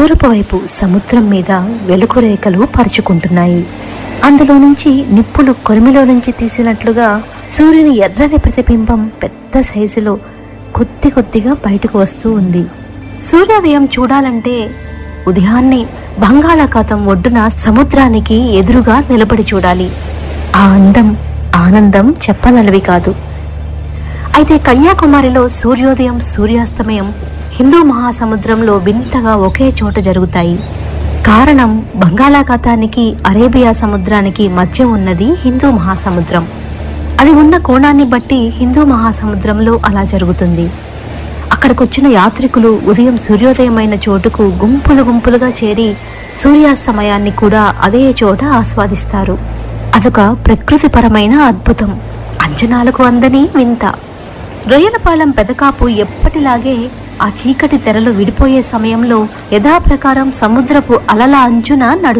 తూర్పు వైపు సముద్రం మీద వెలుగు రేఖలు పరుచుకుంటున్నాయి అందులో నుంచి నిప్పులు కొరిమిలో నుంచి తీసినట్లుగా సూర్యుని ఎర్రని ప్రతిబింబం పెద్ద సైజులో కొద్ది కొద్దిగా బయటకు వస్తూ ఉంది సూర్యోదయం చూడాలంటే ఉదయాన్నే బంగాళాఖాతం ఒడ్డున సముద్రానికి ఎదురుగా నిలబడి చూడాలి ఆ అందం ఆనందం చెప్పనలవి కాదు అయితే కన్యాకుమారిలో సూర్యోదయం సూర్యాస్తమయం హిందూ మహాసముద్రంలో వింతగా ఒకే చోట జరుగుతాయి కారణం బంగాళాఖాతానికి అరేబియా సముద్రానికి మధ్య ఉన్నది హిందూ మహాసముద్రం అది ఉన్న కోణాన్ని బట్టి హిందూ మహాసముద్రంలో అలా జరుగుతుంది అక్కడికొచ్చిన యాత్రికులు ఉదయం సూర్యోదయమైన చోటుకు గుంపులు గుంపులుగా చేరి సూర్యాస్తమయాన్ని కూడా అదే చోట ఆస్వాదిస్తారు అదొక ప్రకృతిపరమైన అద్భుతం అంచనాలకు అందని వింత రొయ్యలపాలెం పెదకాపు ఎప్పటిలాగే ఆ చీకటి తెరలు విడిపోయే సమయంలో యథాప్రకారం సముద్రపు అలల అంచున నడుస్తుంది